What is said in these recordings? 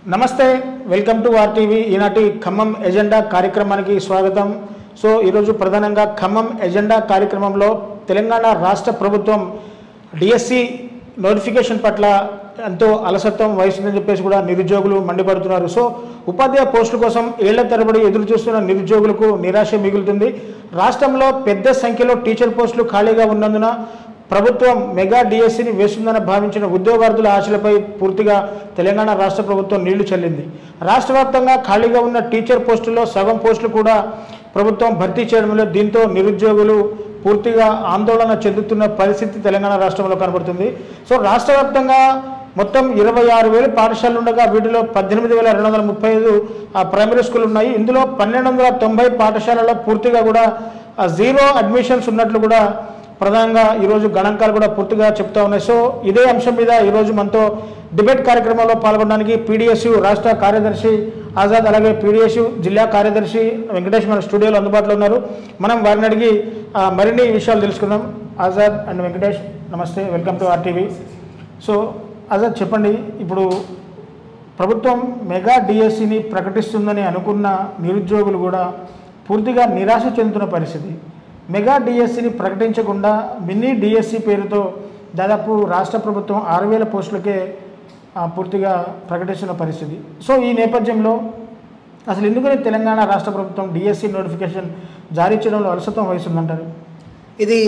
నమస్తే welcome to RTV ఈనాటి Khammam agenda కార్యక్రమానికి స్వాగతం సో ఈరోజు ప్రధానంగా ఖమ్మం ఎజెండా కార్యక్రమంలో తెలంగాణ రాష్ట్ర ప్రభుత్వం డిఎస్సి నోటిఫికేషన్ పట్ల ఎంతో అలసత్వం వహిస్తుందని చెప్పేసి కూడా నిరుద్యోగులు మండిపడుతున్నారు సో ఉపాధ్యాయ పోస్టుల కోసం ఏళ్ల తరబడి ఎదురు చూస్తున్న నిరుద్యోగులకు నిరాశ మిగులుతుంది రాష్ట్రంలో పెద్ద సంఖ్యలో టీచర్ పోస్టులు ఖాళీగా ఉన్నందున ప్రభుత్వం మెగా డిఎస్సిని వేస్తుందని భావించిన ఉద్యోగార్థుల ఆశలపై పూర్తిగా తెలంగాణ రాష్ట్ర ప్రభుత్వం నీళ్లు చల్లింది రాష్ట్ర వ్యాప్తంగా ఖాళీగా ఉన్న టీచర్ పోస్టుల్లో సగం పోస్టులు కూడా ప్రభుత్వం భర్తీ చేయడం లేదు దీంతో నిరుద్యోగులు పూర్తిగా ఆందోళన చెందుతున్న పరిస్థితి తెలంగాణ రాష్ట్రంలో కనబడుతుంది సో రాష్ట్ర వ్యాప్తంగా మొత్తం ఇరవై ఆరు వేలు పాఠశాలలు ఉండగా వీటిలో పద్దెనిమిది వేల రెండు వందల ముప్పై ఐదు ప్రైమరీ స్కూల్ ఉన్నాయి ఇందులో పన్నెండు వందల తొంభై పాఠశాలలో పూర్తిగా కూడా ఆ, జీరో అడ్మిషన్స్ ఉన్నట్లు కూడా ప్రధానంగా ఈరోజు గణాంకాలు కూడా పూర్తిగా చెప్తా ఉన్నాయి సో ఇదే అంశం మీద ఈరోజు మనతో డిబేట్ కార్యక్రమంలో పాల్గొనడానికి పీడిఎస్యు రాష్ట్ర కార్యదర్శి ఆజాద్ అలాగే పీడిఎస్యు జిల్లా కార్యదర్శి వెంకటేష్ మన స్టూడియోలో అందుబాటులో ఉన్నారు మనం వారిని అడిగి ఆ, మరిన్ని విషయాలు తెలుసుకుందాం ఆజాద్ అండ్ వెంకటేష్ నమస్తే welcome to RTV so Azad చెప్పండి ఇప్పుడు ప్రభుత్వం మెగా డిఎస్సిని ప్రకటిస్తుందని అనుకున్న నిరుద్యోగులు కూడా పూర్తిగా నిరాశ చెందుతున్న పరిస్థితి మెగా డిఎస్సిని ప్రకటించకుండా మినీ డిఎస్సి పేరుతో దాదాపు రాష్ట్ర ప్రభుత్వం ఆరు వేల పోస్టులకే ఆ, పూర్తిగా ప్రకటిస్తున్న పరిస్థితి సో ఈ నేపథ్యంలో అసలు ఎందుకని తెలంగాణ రాష్ట్ర ప్రభుత్వం డిఎస్సి నోటిఫికేషన్ జారీ చేయడంలో అలసత్వం వహిస్తుందంటారు ఇది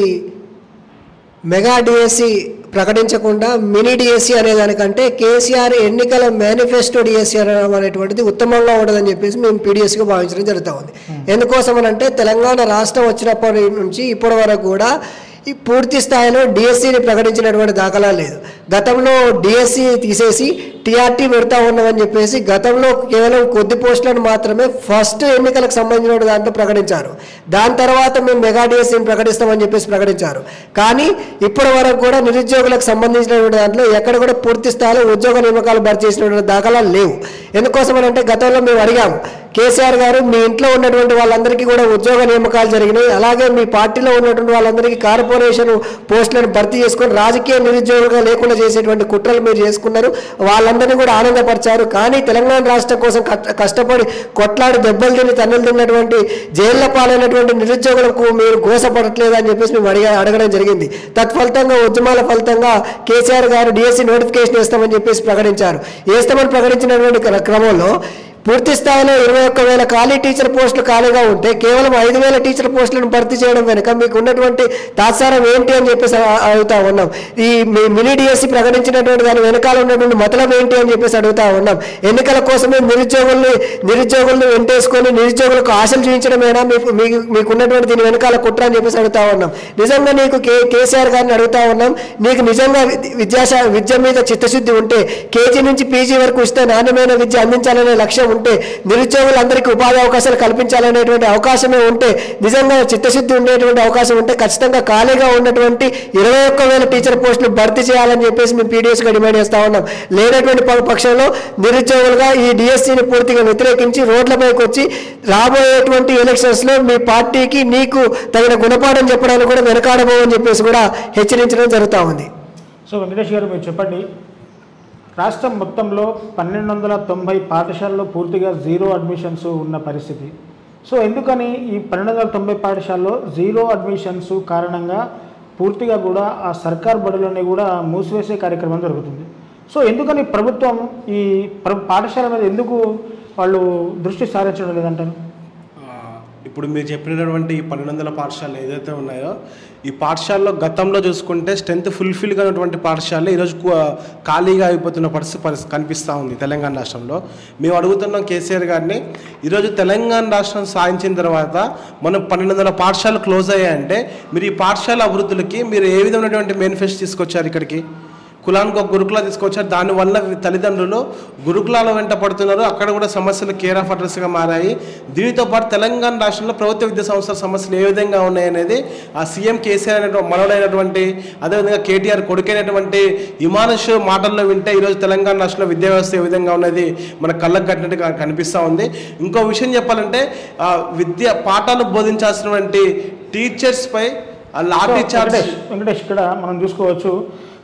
మెగా డిఎస్సి ప్రకటించకుండా మినీ డిఎస్సి అనే దానికంటే కేసీఆర్ ఎన్నికల మేనిఫెస్టో డిఎస్సి అనడం అనేటువంటిది ఉత్తమంగా ఉండదని చెప్పేసి మేము పీడిఎస్గా భావించడం జరుగుతూ ఉంది ఎందుకోసం అంటే తెలంగాణ రాష్ట్రం వచ్చినప్పటి నుంచి ఇప్పటి వరకు కూడా ఈ పూర్తి స్థాయిలో డిఎస్సిని ప్రకటించినటువంటి దాఖలా లేదు గతంలో డిఎస్సి తీసేసి టీఆర్టీ పెడతా ఉన్నామని చెప్పేసి గతంలో కేవలం కొద్ది పోస్టులను మాత్రమే ఫస్ట్ ఎన్నికలకు సంబంధించిన దాంట్లో ప్రకటించారు దాని తర్వాత మేము మెగా డిఎస్సిని ప్రకటిస్తామని చెప్పేసి ప్రకటించారు కానీ ఇప్పటి వరకు కూడా నిరుద్యోగులకు సంబంధించినటువంటి దాంట్లో ఎక్కడ కూడా పూర్తి స్థాయిలో ఉద్యోగ నియామకాలు భర్తీ చేసినటువంటి దాఖలాలు లేవు ఎందుకోసం అంటే గతంలో మేము అడిగాము కేసీఆర్ గారు మీ ఇంట్లో ఉన్నటువంటి వాళ్ళందరికీ కూడా ఉద్యోగ నియామకాలు జరిగినాయి అలాగే మీ పార్టీలో ఉన్నటువంటి వాళ్ళందరికీ కార్పొరేషన్ పోస్టులను భర్తీ చేసుకొని రాజకీయ నిరుద్యోగులుగా లేకుండా చేసేటువంటి కుట్రలు మీరు చేసుకున్నారు వాళ్ళందరినీ కూడా ఆనందపరిచారు కానీ తెలంగాణ రాష్ట్రం కోసం కష్ట- కష్టపడి కొట్లాడి దెబ్బలు తిని తన్నులు తిన్నటువంటి జైళ్ల పాలైనటువంటి నిరుద్యోగులకు మీరు గోసపడట్లేదు అని చెప్పేసి మేము అడిగా అడగడం జరిగింది తత్ఫలితంగా ఉద్యమాల ఫలితంగా కేసీఆర్ గారు డిఎస్సి నోటిఫికేషన్ వేస్తామని చెప్పేసి ప్రకటించారు వేస్తామని ప్రకటించినటువంటి క్ర- క్రమంలో పూర్తి స్థాయిలో ఇరవై ఒక్క వేల ఖాళీ టీచర్ పోస్టులు ఖాళీగా ఉంటే కేవలం ఐదు వేల టీచర్ పోస్టులను భర్తీ చేయడం వెనుక మీకు ఉన్నటువంటి తాత్సారం ఏంటి అని చెప్పేసి అ- అడుగుతా ఉన్నాం ఈ మీ- మినీ డిఎస్సి ప్రకటించినటువంటి దాని వెనకాల ఉన్నటువంటి మతలం ఏంటి అని చెప్పేసి అడుగుతా ఉన్నాం ఎన్నికల కోసమే నిరుద్యోగుల్ని నిరుద్యోగుల్ని వెంటేసుకొని నిరుద్యోగులకు ఆశలు చూపించడమేనా మీకు మీకు మీకున్నటువంటి దీని వెనకాల కుట్ర అని చెప్పేసి అడుగుతా ఉన్నాం నిజంగా నీకు కే కేసీఆర్ గారిని అడుగుతా ఉన్నాం నీకు నిజంగా విద్య- విద్యాశా విద్య మీద చిత్తశుద్ధి ఉంటే కేజీ నుంచి పీజీ వరకు ఇస్తే నాణ్యమైన విద్య అందించాలనే లక్ష్యం ఉంటే నిరుద్యోగులందరికీ ఉపాధి అవకాశాలు కల్పించాలనేటువంటి అవకాశమే ఉంటే నిజంగా చిత్తశుద్ధి ఉండేటువంటి అవకాశం ఉంటే ఖచ్చితంగా ఖాళీగా ఉన్నటువంటి ఇరవై ఒక్క వేల టీచర్ పోస్టులు భర్తీ చేయాలని చెప్పేసి మేము పీడిఎస్గా డిమాండ్ చేస్తా ఉన్నాం లేనటువంటి ప- పక్షంలో నిరుద్యోగులుగా ఈ డిఎస్సిని పూర్తిగా వ్యతిరేకించి రోడ్లపైకి వచ్చి రాబోయేటువంటి ఎలక్షన్స్లో మీ పార్టీకి నీకు తగిన గుణపాఠం చెప్పడానికి కూడా వెనకాడబోమని చెప్పేసి కూడా హెచ్చరించడం జరుగుతూ ఉంది సో వెంకటేష్ గారు మీరు చెప్పండి రాష్ట్రం మొత్తంలో పన్నెండు వందల తొంభై పాఠశాలలో పూర్తిగా జీరో అడ్మిషన్స్ ఉన్న పరిస్థితి సో ఎందుకని ఈ పన్నెండు వందల తొంభై పాఠశాలలో జీరో అడ్మిషన్స్ కారణంగా పూర్తిగా కూడా ఆ సర్కార్ బడులని కూడా మూసివేసే కార్యక్రమం జరుగుతుంది సో ఎందుకని ప్రభుత్వం ఈ ప్ర- పాఠశాల మీద ఎందుకు వాళ్ళు దృష్టి సారించడం లేదంటారు ఆ, ఇప్పుడు మీరు చెప్పినటువంటి ఈ పన్నెండు వందల పాఠశాలలు ఏదైతే ఉన్నాయో ఈ పాఠశాలలో గతంలో చూసుకుంటే స్ట్రెంత్ ఫుల్ఫిల్గా ఉన్నటువంటి పాఠశాలలు ఈరోజు కు- ఖాళీగా అయిపోతున్న పరిస్థితి పరిస్థితి కనిపిస్తూ ఉంది తెలంగాణ రాష్ట్రంలో మేము అడుగుతున్నాం కేసీఆర్ గారిని ఈరోజు తెలంగాణ రాష్ట్రం సాధించిన తర్వాత మనం పన్నెండు వందల పాఠశాలలు క్లోజ్ అయ్యాయంటే మీరు ఈ పాఠశాల అభివృద్ధులకి మీరు ఏ విధమైనటువంటి మేనిఫెస్టో తీసుకొచ్చారు ఇక్కడికి కులానికి ఒక గురుకులా తీసుకొచ్చారు దానివల్ల తల్లిదండ్రులు గురుకులాల వెంట పడుతున్నారు అక్కడ కూడా సమస్యలు కేర్ ఆఫ్ అడ్రస్గా మారాయి దీనితో పాటు తెలంగాణ రాష్ట్రంలో ప్రభుత్వ విద్యా సంస్థల సమస్యలు ఏ విధంగా ఉన్నాయనేది ఆ సీఎం కేసీఆర్ అనేటువంటి మనవడైనటువంటి అదేవిధంగా కేటీఆర్ కొడుకైనటువంటి ఇమానుష్ మాటల్లో వింటే ఈరోజు తెలంగాణ రాష్ట్రంలో విద్యా వ్యవస్థ ఏ విధంగా ఉన్నది మన కళ్ళకు కట్టినట్టుగా కనిపిస్తూ ఉంది ఇంకో విషయం చెప్పాలంటే ఆ, విద్య పాఠాలు బోధించాల్సినటువంటి టీచర్స్పై ఆ లాఠీ సో చార్జ్ వెంకటేష్ వెంకటేష్ ఇక్కడ మనం చూసుకోవచ్చు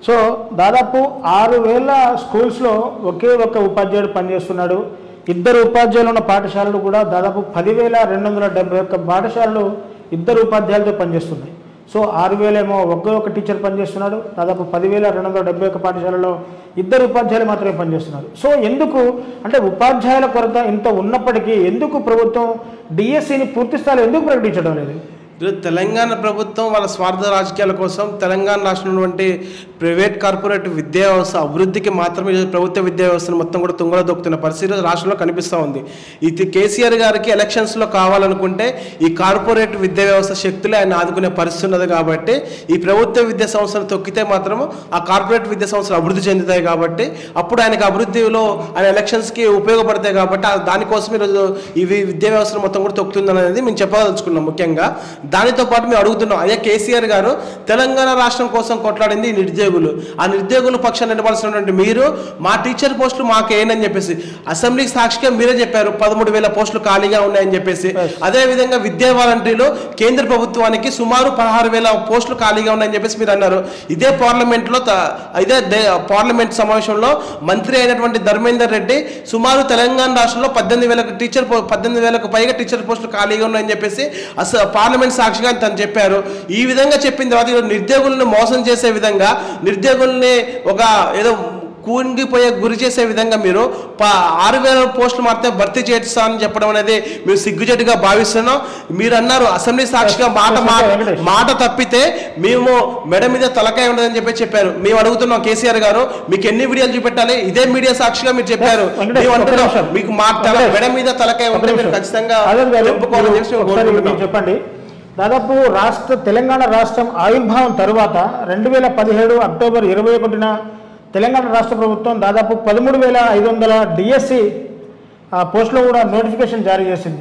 సో దాదాపు ఆరు వేల స్కూల్స్లో ఒకే ఒక ఉపాధ్యాయుడు పనిచేస్తున్నాడు ఇద్దరు ఉపాధ్యాయులు ఉన్న పాఠశాలలు కూడా దాదాపు పదివేల రెండు వందల డెబ్బై ఒక్క పాఠశాలలు ఇద్దరు ఉపాధ్యాయులతో పనిచేస్తున్నాయి సో ఆరు వేలేమో ఒకే ఒక టీచర్ పనిచేస్తున్నాడు దాదాపు పదివేల రెండు వందల డెబ్బై ఒక్క పాఠశాలలో ఇద్దరు ఉపాధ్యాయులు మాత్రమే పనిచేస్తున్నారు సో ఎందుకు అంటే ఉపాధ్యాయుల కొరత ఇంత ఉన్నప్పటికీ ఎందుకు ప్రభుత్వం డిఎస్సిని పూర్తి స్థాయిలో ఎందుకు ప్రకటించడం లేదు ఈరోజు తెలంగాణ ప్రభుత్వం వాళ్ళ స్వార్థ రాజకీయాల కోసం తెలంగాణ రాష్ట్రంలో ఉన్నటువంటి ప్రైవేట్ కార్పొరేట్ విద్యా వ్యవస్థ అభివృద్ధికి మాత్రమే ఈరోజు ప్రభుత్వ విద్యా వ్యవస్థను మొత్తం కూడా తుంగలో దొక్కుతున్న పరిస్థితి ఈరోజు రాష్ట్రంలో కనిపిస్తూ ఉంది ఇది కేసీఆర్ గారికి ఎలక్షన్స్లో కావాలనుకుంటే ఈ కార్పొరేట్ విద్యా వ్యవస్థ శక్తులే ఆయన ఆదుకునే పరిస్థితి ఉన్నది కాబట్టి ఈ ప్రభుత్వ విద్యా సంస్థలు తొక్కితే మాత్రం ఆ కార్పొరేట్ విద్యా సంస్థలు అభివృద్ధి చెందుతాయి కాబట్టి అప్పుడు ఆయనకు అభివృద్ధిలో ఆయన ఎలక్షన్స్కి ఉపయోగపడతాయి కాబట్టి ఆ దానికోసం ఈరోజు ఇవి విద్యా వ్యవస్థను మొత్తం కూడా తొక్కుతుంది అనేది మేము చెప్పదలుచుకున్నాం ముఖ్యంగా దానితో పాటు మేము అడుగుతున్నాం అయ్యా కేసీఆర్ గారు తెలంగాణ రాష్ట్రం కోసం కొట్లాడింది ఈ నిరుద్యోగులు ఆ నిరుద్యోగుల పక్షాన్ని నిలబడాల్సినటువంటి మీరు మా టీచర్ పోస్టులు మాకు ఏంటని చెప్పేసి అసెంబ్లీకి సాక్షిగా మీరే చెప్పారు పదమూడు వేల పోస్టులు ఖాళీగా ఉన్నాయని చెప్పేసి అదే విధంగా విద్యా వాలంటీర్లు కేంద్ర ప్రభుత్వానికి సుమారు పదహారు వేల పోస్టులు ఖాళీగా ఉన్నాయని చెప్పేసి మీరు అన్నారు ఇదే పార్లమెంట్లో త- ఇదే దే- పార్లమెంట్ సమావేశంలో మంత్రి అయినటువంటి ధర్మేందర్ రెడ్డి సుమారు తెలంగాణ రాష్ట్రంలో పద్దెనిమిది వేలకు టీచర్ పో- పద్దెనిమిది వేలకు పైగా టీచర్ పోస్టులు ఖాళీగా ఉన్నాయని చెప్పేసి అసలు పార్లమెంట్ సాక్షిగా తను చెప్పారు ఈ విధంగా చెప్పిన తర్వాత ఈరోజు నిరుద్యోగులను మోసం చేసే విధంగా నిరుద్యోగుల్ని ఒక ఏదో కూంగిపోయే గురి చేసే విధంగా మీరు ప- ఆరు వేల పోస్టులు మాత్రమే భర్తీ చేస్తానని చెప్పడం అనేది మేము సిగ్గుచేటుగా భావిస్తున్నాం మీరు అన్నారు అసెంబ్లీ సాక్షిగా మాట మాట వెంకటేష్. మాట తప్పితే మేము మెడ మీద తలకాయ ఉండదని చెప్పి చెప్పారు మేము అడుగుతున్నాం కేసీఆర్ గారు మీకు ఎన్ని వీడియోలు చూపెట్టాలి ఇదే మీడియా సాక్షిగా మీరు చెప్పారు వెంకటేష్, మేము ఒక్క అంటున్నాం నిమిషం. మీకు మా తల వెంకటేష్, మెడ మీద తలకాయ ఒక ఉంటే మీరు నిమిషం. ఖచ్చితంగా ఆనంద్ గారు, చెప్పుకోవాలని మీరు చెప్పి మేము ఒకసారి కోరుకుంటున్నాం. మీరు చెప్పండి దాదాపు రాష్ట్ర తెలంగాణ రాష్ట్రం ఆవిర్భావం తరువాత రెండు వేల పదిహేడు అక్టోబర్ ఇరవై ఒకటిన తెలంగాణ రాష్ట్ర ప్రభుత్వం దాదాపు పదమూడు వేల ఐదు వందల డిఎస్సి పోస్టులో కూడా నోటిఫికేషన్ జారీ చేసింది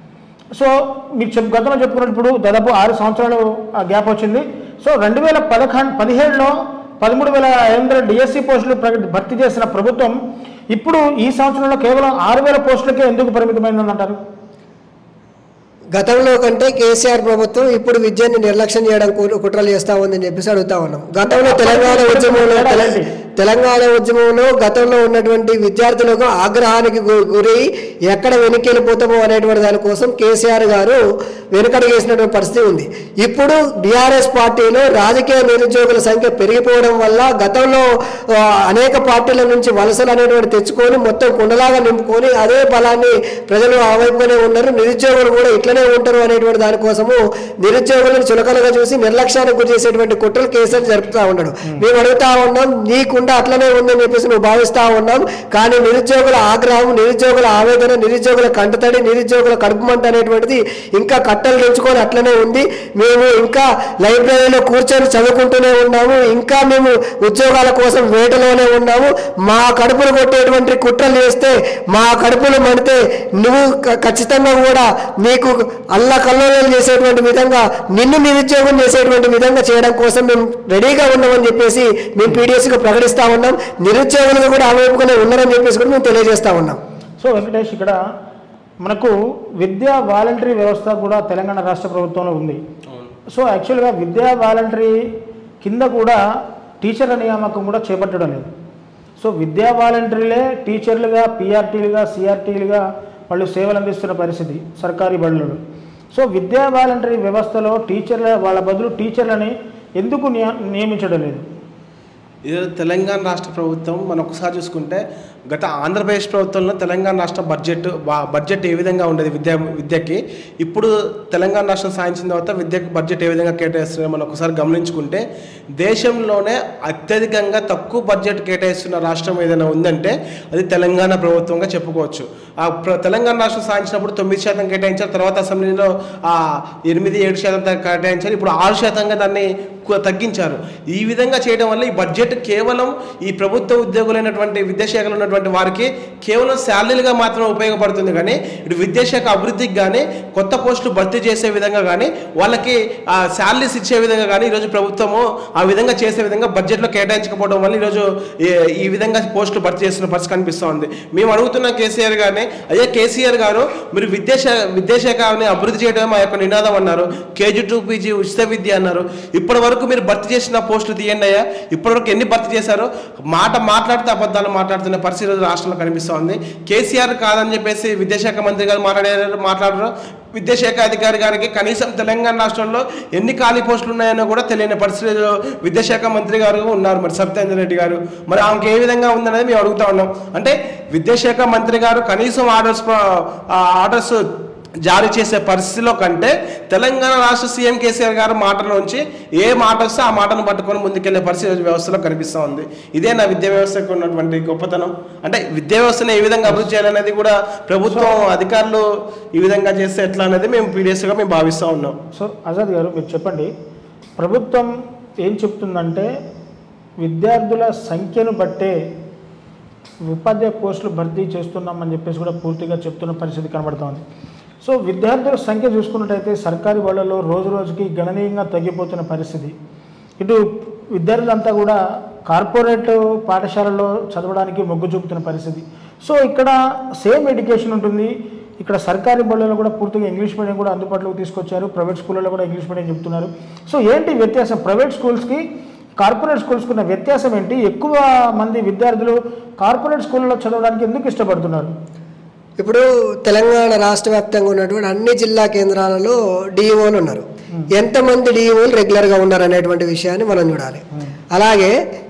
సో మీకు చెప్ గతంలో చెప్పుకున్నప్పుడు దాదాపు ఆరు సంవత్సరాలు ఆ గ్యాప్ వచ్చింది సో రెండు వేల పదకొండు పదిహేడులో పదమూడు వేల ఐదు వందల డిఎస్సి పోస్టులు ప్రకటి భర్తీ చేసిన ప్రభుత్వం ఇప్పుడు ఈ సంవత్సరంలో కేవలం ఆరు వేల పోస్టులకే ఎందుకు పరిమితమైందని అంటారు గతంలో కంటే కేసీఆర్ ప్రభుత్వం ఇప్పుడు విద్యని నిర్లక్ష్యం చేయడం కు- కుట్రలు చేస్తా ఉందని చెప్పేసి అడుగుతా ఉన్నాం గతంలో తెలంగాణ ఉద్యమంలో తెల- తెలంగాణ ఉద్యమంలో గతంలో ఉన్నటువంటి విద్యార్థులకు ఆగ్రహానికి గు- గురై ఎక్కడ వెనక్కి వెళ్ళిపోతామో అనేటువంటి దానికోసం కేసీఆర్ గారు వెనుకడుగు వేసినటువంటి పరిస్థితి ఉంది ఇప్పుడు బీఆర్ఎస్ పార్టీలో రాజకీయ నిరుద్యోగుల సంఖ్య పెరిగిపోవడం వల్ల గతంలో ఆ, అనేక పార్టీల నుంచి వలసలు అనేటువంటి తెచ్చుకొని మొత్తం కుండలాగా నింపుకొని అదే బలాన్ని ప్రజలు ఆ వైపుగానే ఉన్నారు నిరుద్యోగులు కూడా ఇట్లనే ఉంటారు అనేటువంటి దానికోసము నిరుద్యోగులను చులకలుగా చూసి నిర్లక్ష్యానికి గురి చేసేటువంటి కుట్రలు కేసీఆర్ జరుపుతా ఉన్నాడు మేము అడుగుతా ఉన్నాం నీకుండా అట్లనే ఉందని చెప్పేసి నువ్వు భావిస్తా ఉన్నాం కానీ నిరుద్యోగుల ఆగ్రహం నిరుద్యోగుల ఆవేదన నిరుద్యోగుల కంటతడి నిరుద్యోగుల కడుపు మంట అనేటువంటిది ఇంకా కట్టలు తెంచుకొని అట్లనే ఉంది మేము ఇంకా లైబ్రరీలో కూర్చొని చదువుకుంటూనే ఉన్నాము ఇంకా మేము ఉద్యోగాల కోసం వేటలోనే ఉన్నాము మా కడుపులు కొట్టేటువంటి కుట్రలు చేస్తే మా కడుపులు మండితే నువ్వు క- ఖచ్చితంగా కూడా నీకు అల్లకల్లోలం చేసేటువంటి విధంగా నిన్ను నిరుద్యోగం చేసేటువంటి విధంగా చేయడం కోసం మేము రెడీగా ఉన్నామని చెప్పేసి మేము పీడిఎస్గా ప్రకటిస్తా ఉన్నాం నిరుద్యోగులు కూడా ఆ వైపుగానే ఉన్నారని చెప్పేసి కూడా మేము తెలియజేస్తా ఉన్నాం సో వెంకటేష్ ఇక్కడ మనకు విద్యా వాలంటరీ వ్యవస్థ కూడా తెలంగాణ రాష్ట్ర ప్రభుత్వంలో ఉంది సో యాక్చువల్గా విద్యా వాలంటరీ కింద కూడా టీచర్ల నియామకం కూడా చేపట్టడం లేదు సో విద్యా వాలంటరీలే టీచర్లుగా పిఆర్టీలుగా సిఆర్టీలుగా వాళ్ళు సేవలు అందిస్తున్న పరిస్థితి సర్కారీ బడులలో సో విద్యా వాలంటరీ వ్యవస్థలో టీచర్ల వాళ్ళ బదులు టీచర్లని ఎందుకు నియ- నియమించడం లేదు ఇది తెలంగాణ రాష్ట్ర ప్రభుత్వం మనం ఒకసారి చూసుకుంటే గత ఆంధ్రప్రదేశ్ ప్రభుత్వంలో తెలంగాణ రాష్ట్ర బడ్జెట్ బా- బడ్జెట్ ఏ విధంగా ఉండేది విద్యా విద్యకి ఇప్పుడు తెలంగాణ రాష్ట్రం సాధించిన తర్వాత విద్యకు బడ్జెట్ ఏ విధంగా కేటాయిస్తున్నారో మనం ఒకసారి గమనించుకుంటే దేశంలోనే అత్యధికంగా తక్కువ బడ్జెట్ కేటాయిస్తున్న రాష్ట్రం ఏదైనా ఉందంటే అది తెలంగాణ ప్రభుత్వంగా చెప్పుకోవచ్చు ఆ ప్ర- తెలంగాణ రాష్ట్రం సాధించినప్పుడు తొమ్మిది శాతం కేటాయించారు తర్వాత అసెంబ్లీలో ఆ ఎనిమిది ఏడు శాతం దాకా కేటాయించారు ఇప్పుడు ఆరు శాతంగా దాన్ని కు- తగ్గించారు ఈ విధంగా చేయడం వల్ల ఈ బడ్జెట్ కేవలం ఈ ప్రభుత్వ ఉద్యోగులైనటువంటి విద్యాశాఖలో ఉన్నటువంటి వారికి కేవలం శాలరీలుగా మాత్రమే ఉపయోగపడుతుంది కానీ ఇటు విద్యాశాఖ అభివృద్ధికి కానీ కొత్త పోస్టులు భర్తీ చేసే విధంగా కానీ వాళ్ళకి ఆ శాలరీస్ ఇచ్చే విధంగా కానీ ఈరోజు ప్రభుత్వము ఆ విధంగా చేసే విధంగా బడ్జెట్లో కేటాయించకపోవడం వల్ల ఈరోజు ఈ- ఈ విధంగా పోస్టులు భర్తీ చేస్తున్న పరిస్థితి కనిపిస్తూ ఉంది మేము అడుగుతున్న కేసీఆర్ గారిని అయ్యా కేసీఆర్ గారు మీరు విద్యాశాఖ విద్యాశాఖని అభివృద్ధి చేయడం మా యొక్క నినాదం అన్నారు కేజీ టూ పీజీ ఉచిత విద్య అన్నారు ఇప్పటి వరకు ఇప్పటివరకు మీరు భర్తీ చేసిన పోస్టులు తీయండి అయ్యా ఇప్పటివరకు ఎన్ని భర్తీ చేశారో మాట మాట్లాడితే అబద్ధాలు మాట్లాడుతున్న పరిస్థితి ఈరోజు రాష్ట్రంలో కనిపిస్తూ ఉంది కేసీఆర్ కాదని చెప్పేసి విద్యాశాఖ మంత్రి గారు మాట్లాడారు మాట్లాడరు విద్యాశాఖ అధికారి గారికి కనీసం తెలంగాణ రాష్ట్రంలో ఎన్ని ఖాళీ పోస్టులు ఉన్నాయో కూడా తెలియని పరిస్థితిలో విద్యాశాఖ మంత్రి గారు ఉన్నారు మరి సత్యేంద్ర రెడ్డి గారు మరి ఆమెకి ఏ విధంగా ఉందనేది మేము అడుగుతా ఉన్నాం అంటే విద్యాశాఖ మంత్రి గారు కనీసం ఆర్డర్స్ ఆర్డర్స్ జారీ చేసే పరిస్థితిలో కంటే తెలంగాణ రాష్ట్ర సీఎం కేసీఆర్ గారు మాటలోంచి ఏ మాట వస్తే ఆ మాటను పట్టుకొని ముందుకెళ్లే పరిస్థితి ఈరోజు వ్యవస్థలో కనిపిస్తూ ఉంది ఇదే నా విద్యా వ్యవస్థకు ఉన్నటువంటి గొప్పతనం అంటే విద్యా వ్యవస్థను ఏ విధంగా అభివృద్ధి చేయాలనేది కూడా ప్రభుత్వం అధికారులు ఈ విధంగా చేస్తే ఎట్లా అనేది మేము పీడిఎస్గా మేము భావిస్తూ ఉన్నాం సో ఆజాద్ గారు మీరు చెప్పండి ప్రభుత్వం ఏం చెప్తుందంటే విద్యార్థుల సంఖ్యను బట్టే ఉపాధ్యాయ పోస్టులు భర్తీ చేస్తున్నామని చెప్పేసి కూడా పూర్తిగా చెప్తున్న పరిస్థితి కనబడుతోంది సో విద్యార్థుల సంఖ్య చూసుకున్నట్టయితే సర్కారీ బడులలో రోజు రోజుకి గణనీయంగా తగ్గిపోతున్న పరిస్థితి ఇటు విద్యార్థులంతా కూడా కార్పొరేట్ పాఠశాలలో చదవడానికి మొగ్గు చూపుతున్న పరిస్థితి సో ఇక్కడ సేమ్ ఎడ్యుకేషన్ ఉంటుంది ఇక్కడ సర్కారీ బడులలో కూడా పూర్తిగా ఇంగ్లీష్ మీడియం కూడా అందుబాటులోకి తీసుకొచ్చారు ప్రైవేట్ స్కూళ్ళలో కూడా ఇంగ్లీష్ మీడియం చెప్తున్నారు సో ఏంటి వ్యత్యాసం ప్రైవేట్ స్కూల్స్కి కార్పొరేట్ స్కూల్స్కి ఉన్న వ్యత్యాసం ఏంటి ఎక్కువ మంది విద్యార్థులు కార్పొరేట్ స్కూళ్ళలో చదవడానికి ఎందుకు ఇష్టపడుతున్నారు ఇప్పుడు తెలంగాణ రాష్ట్ర వ్యాప్తంగా ఉన్నటువంటి అన్ని జిల్లా కేంద్రాలలో డిఈఓలు ఉన్నారు ఎంతమంది డిఈఓలు రెగ్యులర్గా ఉన్నారు అనేటువంటి విషయాన్ని మనం చూడాలి అలాగే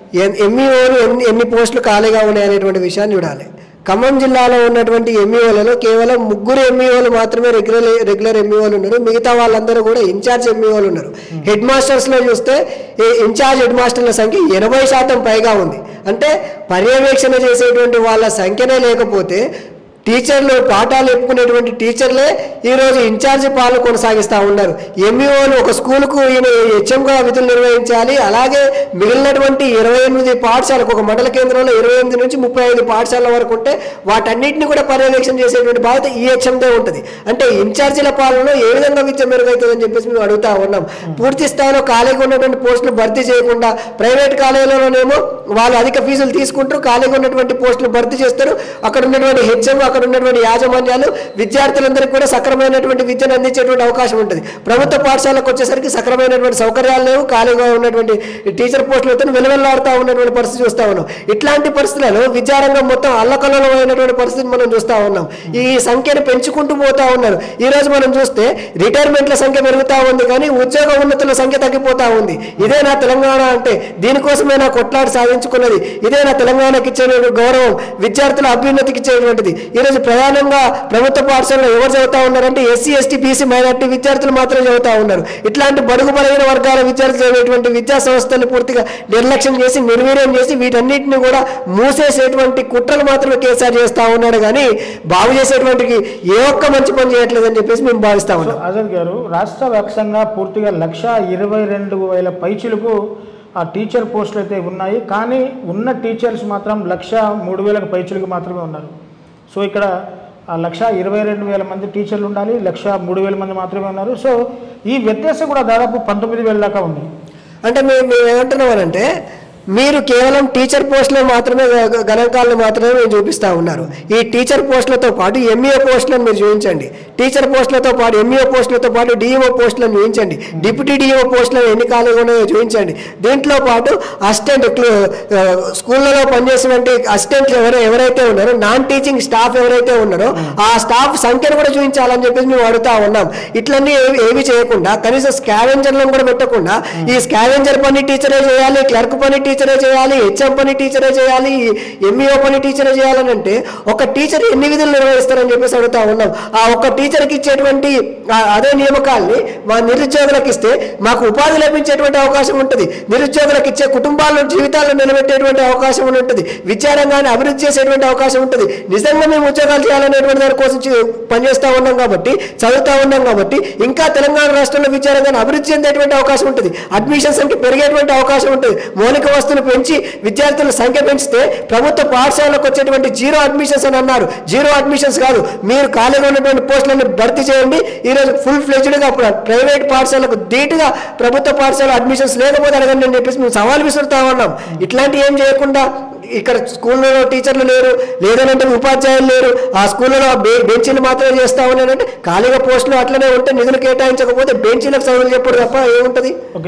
ఎంఈఓలు ఎన్ని ఎన్ని పోస్టులు ఖాళీగా ఉన్నాయి అనేటువంటి విషయాన్ని చూడాలి ఖమ్మం జిల్లాలో ఉన్నటువంటి ఎంఈఓలలో కేవలం ముగ్గురు ఎంఈఓలు మాత్రమే రెగ్యులర్ రెగ్యులర్ ఎంఈఓలు ఉన్నారు మిగతా వాళ్ళందరూ కూడా ఇన్ఛార్జ్ ఎంఈఓలు ఉన్నారు హెడ్ మాస్టర్స్లో చూస్తే ఈ ఇన్ఛార్జ్ హెడ్ మాస్టర్ల సంఖ్య ఎనభై శాతం పైగా ఉంది అంటే పర్యవేక్షణ చేసేటువంటి వాళ్ళ సంఖ్యనే లేకపోతే టీచర్లు పాఠాలు చెప్పుకునేటువంటి టీచర్లే ఈరోజు ఇన్ఛార్జి పాలు కొనసాగిస్తూ ఉన్నారు ఎంఈఓలు ఒక స్కూల్కు ఈయన హెచ్ఎంగా విధులు నిర్వహించాలి అలాగే మిగిలినటువంటి ఇరవై ఎనిమిది పాఠశాలకు ఒక మండల కేంద్రంలో ఇరవై ఎనిమిది నుంచి ముప్పై ఐదు పాఠశాలల వరకు ఉంటే వాటన్నిటిని కూడా పర్యవేక్షణ చేసేటువంటి బాధ్యత ఈ హెచ్ఎందే ఉంటుంది అంటే ఇన్ఛార్జీల పాలనలో ఏ విధంగా విద్య మెరుగవుతుందని చెప్పేసి మేము అడుగుతా ఉన్నాం పూర్తి స్థాయిలో ఖాళీగా ఉన్నటువంటి పోస్టులు భర్తీ చేయకుండా ప్రైవేట్ కాలేజీలోనేమో వాళ్ళు అధిక ఫీజులు తీసుకుంటారు ఖాళీగా ఉన్నటువంటి పోస్టులు భర్తీ చేస్తారు అక్కడ ఉన్నటువంటి హెచ్ఎం అక్కడ ఉన్నటువంటి యాజమాన్యాలు విద్యార్థులందరికీ కూడా సక్రమైనటువంటి విద్యను అందించేటువంటి అవకాశం ఉంటుంది ప్రభుత్వ పాఠశాలకు వచ్చేసరికి సక్రమైనటువంటి సౌకర్యాలు లేవు ఖాళీగా ఉన్నటువంటి టీచర్ పోస్టులతో వెలువెల్లాడుతూ ఉన్నటువంటి పరిస్థితి చూస్తూ ఉన్నాం ఇట్లాంటి పరిస్థితులలో విద్యారంగం మొత్తం అల్లకల్లోలమైనటువంటి పరిస్థితిని మనం చూస్తూ ఉన్నాం ఈ సంఖ్యను పెంచుకుంటూ పోతా ఉన్నారు ఈ రోజు మనం చూస్తే రిటైర్మెంట్ల సంఖ్య పెరుగుతా ఉంది కానీ ఉద్యోగ ఉన్నతుల సంఖ్య తగ్గిపోతా ఉంది ఇదే నా తెలంగాణ అంటే దీనికోసమే నా కొట్లాడి సాధించుకున్నది ఇదే నా తెలంగాణకి ఇచ్చే గౌరవం విద్యార్థుల అభ్యున్నతికి ఇచ్చేటువంటిది ఈరోజు ప్రధానంగా ప్రభుత్వ పాఠశాలలో ఎవరు చదువుతా ఉన్నారంటే ఎస్సీ ఎస్టీ బీసీ మైనార్టీ విద్యార్థులు మాత్రమే చదువుతా ఉన్నారు ఇట్లాంటి బడుగు బలైన వర్గాల విద్యార్థులు చదివేటువంటి విద్యా సంస్థలు పూర్తిగా నిర్లక్ష్యం చేసి నిర్వీర్యం చేసి వీటన్నిటిని కూడా మూసేసేటువంటి కుట్రలు మాత్రమే కేసీఆర్ చేస్తా ఉన్నాడు కానీ బాగు చేసేటువంటి ఏ ఒక్క మంచి పని చేయట్లేదని చెప్పేసి మేము భావిస్తా సో ఉన్నాం ఆజాద్ గారు రాష్ట్ర వ్యాప్తంగా పూర్తిగా లక్ష ఇరవై రెండు వేల పైచులకు ఆ టీచర్ పోస్టులు అయితే ఉన్నాయి కానీ ఉన్న టీచర్స్ మాత్రం లక్ష మూడు వేలకు పైచులకు మాత్రమే ఉన్నారు సో ఇక్కడ ఆ లక్ష ఇరవై రెండు వేల మంది టీచర్లు ఉండాలి లక్ష మూడు వేల మంది మాత్రమే ఉన్నారు సో ఈ వ్యత్యాసం కూడా దాదాపు పంతొమ్మిది వేల దాకా ఉంది అంటే మేము మేము ఏమంటున్నామనంటే మీరు కేవలం టీచర్ పోస్టులు మాత్రమే గ- గ- గణాంకాలను మాత్రమే మీరు చూపిస్తా ఉన్నారు ఈ టీచర్ పోస్టులతో పాటు ఎంఈఓ పోస్టులను మీరు చూపించండి టీచర్ పోస్టులతో పాటు ఎంఈఓ పోస్టులతో పాటు డిఈఓ పోస్టులను చూపించండి డిప్యూటీ డిఈఓ పోస్టులను ఎన్ని ఖాళీగా ఉన్నాయో చూపించండి దీంట్లో పాటు అసిస్టెంట్ క్లు- ఆ, స్కూళ్ళలో పనిచేసినటువంటి అసిస్టెంట్లు ఎవరై ఎవరైతే ఉన్నారో నాన్ టీచింగ్ స్టాఫ్ ఎవరైతే ఉన్నారో ఆ స్టాఫ్ సంఖ్యను కూడా చూపించాలని చెప్పేసి మేము అడుగుతా ఉన్నాం ఇట్లన్నీ ఏవి ఏవి చేయకుండా కనీసం స్కావెంజర్లను కూడా పెట్టకుండా ఈ స్కావెంజర్ పని టీచరే చేయాలి క్లర్క్ పని టీచరే చేయాలి హెచ్ఎం పని టీచరే చేయాలి ఎంఈఓ పని టీచరే చేయాలని అంటే ఒక టీచర్ ఎన్ని విధులు నిర్వహిస్తారని చెప్పేసి అడుగుతా ఉన్నాం ఆ ఒక్క టీచర్కి ఇచ్చేటువంటి ఆ- అదే నియామకాల్ని మా నిరుద్యోగులకు ఇస్తే మాకు ఉపాధి లభించేటువంటి అవకాశం ఉంటుంది నిరుద్యోగులకు ఇచ్చే కుటుంబాల జీవితాలను నిలబెట్టేటువంటి అవకాశం ఉంటుంది విద్యారంగాన్ని అభివృద్ధి చేసేటువంటి అవకాశం ఉంటుంది నిజంగా మేము ఉద్యోగాలు చేయాలనేటువంటి దాని కోసం చే- పనిచేస్తా ఉన్నాం కాబట్టి చదువుతా ఉన్నాం కాబట్టి ఇంకా తెలంగాణ రాష్ట్రంలో విద్యారంగాన్ని అభివృద్ధి చెందేటువంటి అవకాశం ఉంటుంది అడ్మిషన్ సంఖ్య పెరిగేటువంటి అవకాశం ఉంటుంది మౌలిక వస్తువులు పెంచి విద్యార్థుల సంఖ్య పెంచితే ప్రభుత్వ పాఠశాలకు వచ్చేటువంటి జీరో అడ్మిషన్స్ అని అన్నారు జీరో అడ్మిషన్స్ కాదు మీరు ఖాళీగా ఉన్నటువంటి పోస్టులను భర్తీ చేయండి ఈరోజు ఫుల్ ఫ్లెజ్డ్గా ప్రైవేట్ పాఠశాలకు ధీటుగా ప్రభుత్వ పాఠశాల అడ్మిషన్స్ లేకపోతే అడగండి అని చెప్పేసి మేము సవాల్ విసురుతా ఉన్నాం ఇట్లాంటి ఏం చేయకుండా ఇక్కడ స్కూల్లో టీచర్లు లేరు లేదనంటే ఉపాధ్యాయులు లేరు ఆ స్కూళ్ళలో బె- బెంచీలు మాత్రమే చేస్తా ఉన్నారంటే ఖాళీగా పోస్టులు అట్లనే ఉంటే నిధులు కేటాయించకపోతే బెంచీలకు చదువులు చెప్పడు తప్ప ఏముంటుంది ఓకే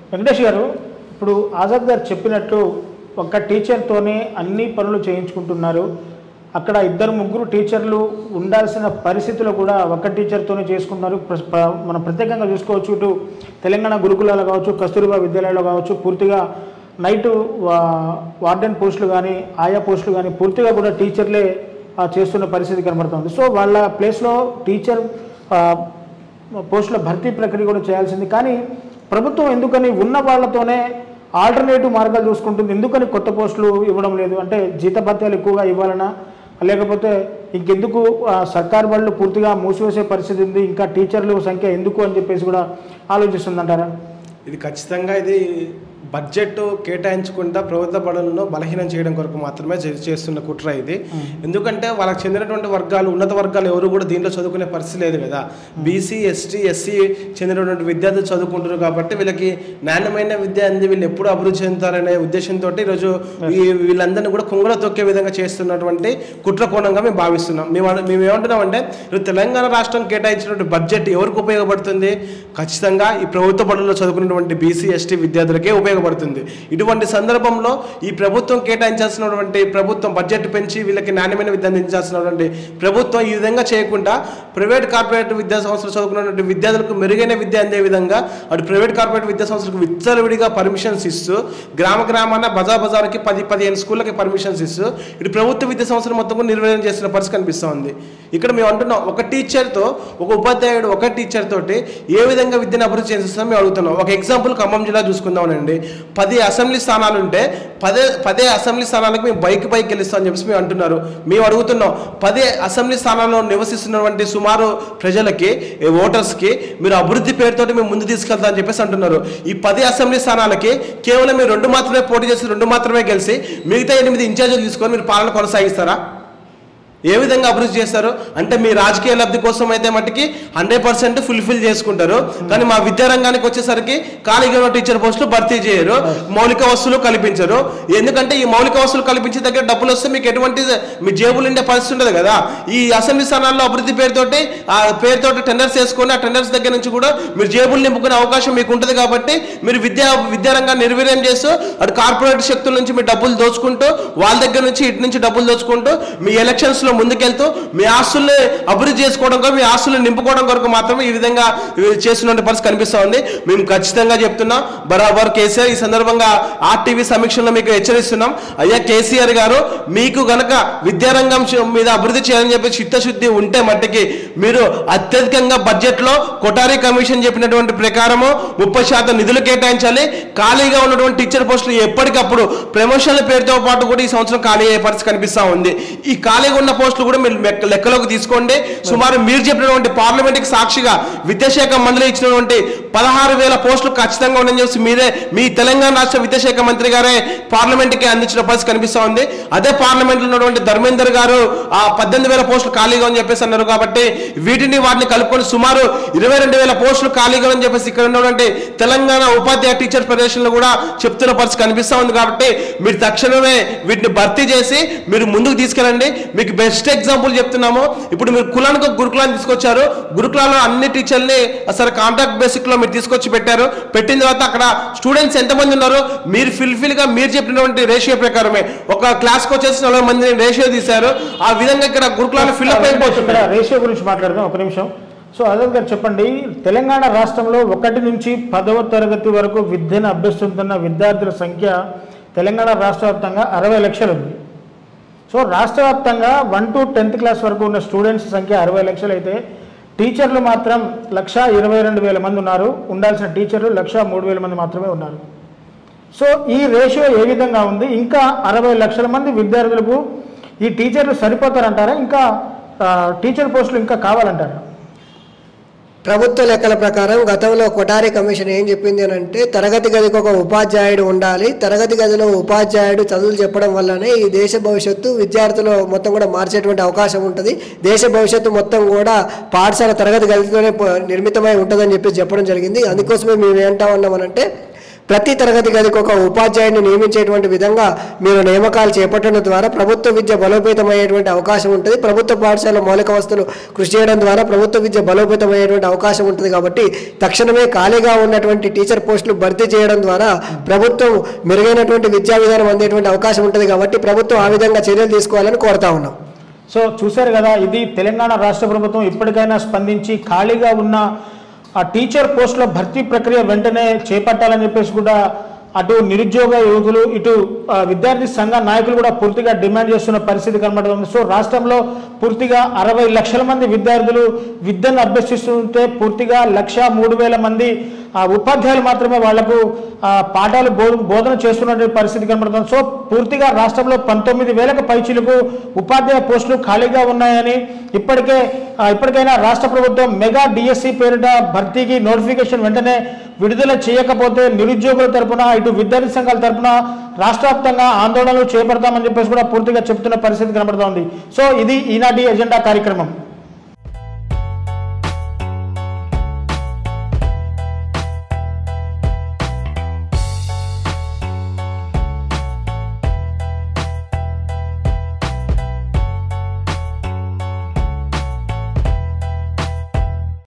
వెంకటేష్ గారు ఇప్పుడు ఆజాద్ గారు చెప్పినట్టు ఒక టీచర్తోనే అన్ని పనులు చేయించుకుంటున్నారు అక్కడ ఇద్దరు ముగ్గురు టీచర్లు ఉండాల్సిన పరిస్థితిలో కూడా ఒక టీచర్తోనే చేసుకుంటున్నారు ప్ర- ప్ర- మనం ప్రత్యేకంగా చూసుకోవచ్చు ఇటు తెలంగాణ గురుకులాలు కావచ్చు కస్తూరిబా విద్యాలయాలు కావచ్చు పూర్తిగా నైట్ వా- వార్డెన్ పోస్టులు కానీ ఆయా పోస్టులు కానీ పూర్తిగా కూడా టీచర్లే ఆ, చేస్తున్న పరిస్థితి కనబడుతుంది సో వాళ్ళ ప్లేస్లో టీచర్ ఆ, పోస్టుల భర్తీ ప్రక్రియ కూడా చేయాల్సింది కానీ ప్రభుత్వం ఎందుకని ఉన్న వాళ్ళతోనే ఆల్టర్నేటివ్ మార్గాలు చూసుకుంటుంది ఎందుకని కొత్త పోస్టులు ఇవ్వడం లేదు అంటే జీతభత్యాలు ఎక్కువగా ఇవ్వాలనా లేకపోతే ఇంకెందుకు ఆ, సర్కార్ బళ్ళు పూర్తిగా మూసివేసే పరిస్థితి ఉంది ఇంకా టీచర్ల సంఖ్య ఎందుకు అని చెప్పేసి కూడా ఆలోచిస్తుందంటారా ఇది ఖచ్చితంగా ఇది బడ్జెట్ కేటాయించకుండా ప్రభుత్వ బడులను బలహీనం చేయడం కొరకు మాత్రమే చే- చేస్తున్న కుట్ర ఇది ఎందుకంటే వాళ్ళకి చెందినటువంటి వర్గాలు ఉన్నత వర్గాలు ఎవరు కూడా దీంట్లో చదువుకునే పరిస్థితి లేదు కదా బీసీ ఎస్టీ ఎస్సీ చెందినటువంటి విద్యార్థులు చదువుకుంటున్నారు కాబట్టి వీళ్ళకి నాణ్యమైన విద్య అంది వీళ్ళు ఎప్పుడు అభివృద్ధి చెందుతారనే ఉద్దేశంతో ఈరోజు ఈ వీళ్ళందరినీ కూడా కుంగళ తొక్కే విధంగా చేస్తున్నటువంటి కుట్ర కోణంగా మేము భావిస్తున్నాం మేము అను- మేము ఏమంటున్నామంటే ఈరోజు తెలంగాణ రాష్ట్రం కేటాయించినటువంటి బడ్జెట్ ఎవరికి ఉపయోగపడుతుంది ఖచ్చితంగా ఈ ప్రభుత్వ బడుల్లో చదువుకున్నటువంటి బీసీ ఎస్టీ విద్యార్థులకే ఉపయోగపడుతుంది ఇటువంటి సందర్భంలో ఈ ప్రభుత్వం కేటాయించాల్సినటువంటి ప్రభుత్వం బడ్జెట్ పెంచి వీళ్ళకి నాణ్యమైన విద్య అందించాల్సినటువంటి ప్రభుత్వం ఈ విధంగా చేయకుండా ప్రైవేట్ కార్పొరేట్ విద్యా సంస్థలు చదువుకున్నటువంటి విద్యార్థులకు మెరుగైన విద్య అందే విధంగా అటు ప్రైవేట్ కార్పొరేట్ విద్యా సంస్థలకు విచ్చలవిడిగా పర్మిషన్స్ ఇస్తూ గ్రామ గ్రామాన బజార్ బజార్కి పది పదిహేను స్కూళ్ళకి పర్మిషన్స్ ఇస్తూ ఇటు ప్రభుత్వ విద్యా సంస్థలు మొత్తం కూడా నిర్వహణ చేస్తున్న పరిస్థితి కనిపిస్తూ ఉంది ఇక్కడ మేము అంటున్నాం ఒక టీచర్తో ఒక ఉపాధ్యాయుడు ఒక టీచర్ తోటి ఏ విధంగా విద్యను అభివృద్ధి చేస్తాం మేము అడుగుతున్నాం ఒక ఎగ్జాంపుల్ ఖమ్మం జిల్లా చూసుకుందామనండి పది అసెంబ్లీ స్థానాలు ఉంటే పదే పదే అసెంబ్లీ స్థానాలకు మేము బైక్ బైక్ గెలుస్తామని చెప్పేసి మేము అంటున్నారు మేము అడుగుతున్నాం పదే అసెంబ్లీ స్థానాల్లో నివసిస్తున్నటువంటి సుమారు ప్రజలకి ఈ ఓటర్స్కి మీరు అభివృద్ధి పేరుతోటి మేము ముందు తీసుకెళ్తా అని చెప్పేసి అంటున్నారు ఈ పది అసెంబ్లీ స్థానాలకి కేవలం మీరు రెండు మాత్రమే పోటీ చేసి రెండు మాత్రమే గెలిచి మిగతా ఎనిమిది ఇన్ఛార్జీలు తీసుకొని మీరు పాలన కొనసాగిస్తారా ఏ విధంగా అభివృద్ధి చేస్తారు అంటే మీ రాజకీయ లబ్ధి కోసం అయితే మట్టుకి హండ్రెడ్ పర్సెంట్ ఫుల్ఫిల్ చేసుకుంటారు కానీ మా విద్యారంగానికి వచ్చేసరికి ఖాళీగా ఉన్న టీచర్ పోస్టులు భర్తీ చేయరు మౌలిక వస్తువులు కల్పించరు ఎందుకంటే ఈ మౌలిక వస్తువులు కల్పించే దగ్గర డబ్బులు వస్తే మీకు ఎటువంటి మీ జేబులు ఉండే పరిస్థితి ఉండదు కదా ఈ అసెంబ్లీ స్థానాల్లో అభివృద్ధి పేరుతోటి ఆ పేరుతోటి టెండర్స్ వేసుకొని ఆ టెండర్స్ దగ్గర నుంచి కూడా మీరు జేబులు నింపుకునే అవకాశం మీకు ఉంటుంది కాబట్టి మీరు విద్యా విద్యారంగాన్ని నిర్వీర్యం చేస్తూ అటు కార్పొరేట్ శక్తుల నుంచి మీ డబ్బులు దోచుకుంటూ వాళ్ళ దగ్గర నుంచి ఇటు నుంచి డబ్బులు దోచుకుంటూ మీ ఎలక్షన్స్ లో ముందుకెళ్తూ మీ ఆస్తుల్ని అభివృద్ధి చేసుకోవడం కొరకు మీ ఆస్తుల్ని నింపుకోవడం కొరకు మాత్రమే ఈ విధంగా చేస్తున్న పరిస్థితి కనిపిస్తా ఉంది మేము ఖచ్చితంగా చెప్తున్నాం బరాబర్ కేసీఆర్ ఈ సందర్భంగా ఆర్టీవీ సమీక్షలో మీకు హెచ్చరిస్తున్నాం అయ్యా కేసీఆర్ గారు మీకు గనక విద్యారంగం శ- మీద అభివృద్ధి చేయాలని చెప్పి చిత్తశుద్ధి ఉంటే మట్టికి మీరు అత్యధికంగా బడ్జెట్లో కొటారి కమిషన్ చెప్పినటువంటి ప్రకారము ముప్పై శాతం నిధులు కేటాయించాలి ఖాళీగా ఉన్నటువంటి టీచర్ పోస్టులు ఎప్పటికప్పుడు ప్రమోషన్ల పేరుతో పాటు కూడా ఈ సంవత్సరం ఖాళీ అయ్యే పరిస్థితి కనిపిస్తా ఉంది ఈ ఖాళీగా ఉన్న పోస్టులు కూడా మీరు లెక్క- లెక్కలోకి తీసుకోండి సుమారు మీరు చెప్పినటువంటి పార్లమెంట్కి సాక్షిగా విద్యాశాఖ మంత్రి ఇచ్చినటువంటి పదహారు వేల పోస్టులు ఖచ్చితంగా ఉన్నాయని చెప్పి మీరే మీ తెలంగాణ రాష్ట్ర విద్యాశాఖ మంత్రి గారే పార్లమెంట్కి అందించిన పరిస్థితి కనిపిస్తా ఉంది అదే పార్లమెంట్లో ఉన్నటువంటి ధర్మేందర్ గారు ఆ పద్దెనిమిది వేల పోస్టులు ఖాళీగా అని చెప్పేసి అన్నారు కాబట్టి వీటిని వాటిని కలుపుకొని సుమారు ఇరవై రెండు వేల పోస్టులు ఖాళీగా అని చెప్పేసి ఇక్కడ ఉన్నటువంటి తెలంగాణ ఉపాధ్యాయ టీచర్ ఫెడరేషన్లో కూడా చెప్తున్న పరిస్థితి కనిపిస్తా ఉంది కాబట్టి మీరు తక్షణమే వీటిని భర్తీ చేసి మీరు ముందుకు తీసుకెళ్ళండి మీకు బెస్ట్ ఎగ్జాంపుల్ చెప్తున్నాము ఇప్పుడు మీరు కులానికి ఒక గురుకులాన్ని తీసుకొచ్చారు గురుకులాలో అన్ని టీచర్ని అసలు కాంట్రాక్ట్ బేసిక్ లో మీరు తీసుకొచ్చి పెట్టారు పెట్టిన తర్వాత అక్కడ స్టూడెంట్స్ ఎంతమంది ఉన్నారు మీరు ఫిల్ఫిల్ గా మీరు చెప్పినటువంటి రేషియో ప్రకారమే ఒక క్లాస్ కి వచ్చేసి నలభై మందిని రేషియో తీశారు ఆ విధంగా ఇక్కడ గురుకులాలు ఫిల్అప్ ఇక్కడ అయిపోతుంది రేషియో గురించి మాట్లాడదాం ఒక నిమిషం సో అదర్ గారు చెప్పండి తెలంగాణ రాష్ట్రంలో ఒకటి నుంచి పదవ తరగతి వరకు విద్యను అభ్యసిస్తున్న విద్యార్థుల సంఖ్య తెలంగాణ రాష్ట్ర వ్యాప్తంగా అరవై లక్షలు ఉంది సో రాష్ట్ర వ్యాప్తంగా వన్ టు టెన్త్ క్లాస్ వరకు ఉన్న స్టూడెంట్స్ సంఖ్య అరవై లక్షలు అయితే టీచర్లు మాత్రం లక్ష ఇరవై రెండు వేల మంది ఉన్నారు ఉండాల్సిన టీచర్లు లక్ష మూడు వేల మంది మాత్రమే ఉన్నారు సో ఈ రేషియో ఏ విధంగా ఉంది ఇంకా అరవై లక్షల మంది విద్యార్థులకు ఈ టీచర్లు సరిపోతారంటారా ఇంకా ఆ, టీచర్ పోస్టులు ఇంకా కావాలంటారా ప్రభుత్వ లెక్కల ప్రకారం గతంలో కొటారి కమిషన్ ఏం చెప్పింది అని అంటే తరగతి గదికి ఒక ఉపాధ్యాయుడు ఉండాలి తరగతి గదిలో ఉపాధ్యాయుడు చదువులు చెప్పడం వల్లనే ఈ దేశ భవిష్యత్తు విద్యార్థులు మొత్తం కూడా మార్చేటువంటి అవకాశం ఉంటుంది దేశ భవిష్యత్తు మొత్తం కూడా పాఠశాల తరగతి గదితోనే ప- నిర్మితమై ఉంటుందని చెప్పి చెప్పడం జరిగింది అందుకోసమే మేము ఏంటా ఉన్నామనంటే ప్రతి తరగతి గదికి ఒక ఉపాధ్యాయుని నియమించేటువంటి విధంగా మీరు నియామకాలు చేపట్టడం ద్వారా ప్రభుత్వ విద్య బలోపేతమయ్యేటువంటి అవకాశం ఉంటుంది ప్రభుత్వ పాఠశాల మౌలిక వస్తువులు కృషి చేయడం ద్వారా ప్రభుత్వ విద్య బలోపేతమయ్యేటువంటి అవకాశం ఉంటుంది కాబట్టి తక్షణమే ఖాళీగా ఉన్నటువంటి టీచర్ పోస్టులు భర్తీ చేయడం ద్వారా ప్రభుత్వం మెరుగైనటువంటి విద్యా విధానం అందేటువంటి అవకాశం ఉంటుంది కాబట్టి ప్రభుత్వం ఆ విధంగా చర్యలు తీసుకోవాలని కోరుతా ఉన్నాం సో చూశారు కదా ఇది తెలంగాణ రాష్ట్ర ప్రభుత్వం ఇప్పటికైనా స్పందించి ఖాళీగా ఉన్న ఆ టీచర్ పోస్టుల భర్తీ ప్రక్రియ వెంటనే చేపట్టాలని చెప్పేసి కూడా అటు నిరుద్యోగ యువకులు ఇటు ఆ, విద్యార్థి సంఘ నాయకులు కూడా పూర్తిగా డిమాండ్ చేస్తున్న పరిస్థితి కనబడుతుంది సో రాష్ట్రంలో పూర్తిగా అరవై లక్షల మంది విద్యార్థులు విద్యను అభ్యసిస్తుంటే పూర్తిగా లక్ష మూడు వేల మంది ఆ, ఉపాధ్యాయులు మాత్రమే వాళ్లకు ఆ, పాఠాలు బో బోధన చేస్తున్నటువంటి పరిస్థితి కనబడుతుంది సో పూర్తిగా రాష్ట్రంలో పంతొమ్మిది వేలకు పైచీలకు ఉపాధ్యాయ పోస్టులు ఖాళీగా ఉన్నాయని ఇప్పటికే ఆ, ఇప్పటికైనా రాష్ట్ర ప్రభుత్వం మెగా డిఎస్సి పేరిట భర్తీకి నోటిఫికేషన్ వెంటనే విడుదల చేయకపోతే నిరుద్యోగుల తరపున ఇటు విద్యార్థి సంఘాల తరపున రాష్ట్ర వ్యాప్తంగా ఆందోళనలు చేపడతామని చెప్పేసి కూడా పూర్తిగా చెప్తున్న పరిస్థితి కనబడుతోంది సో ఇది ఈనాటి ఎజెండా కార్యక్రమం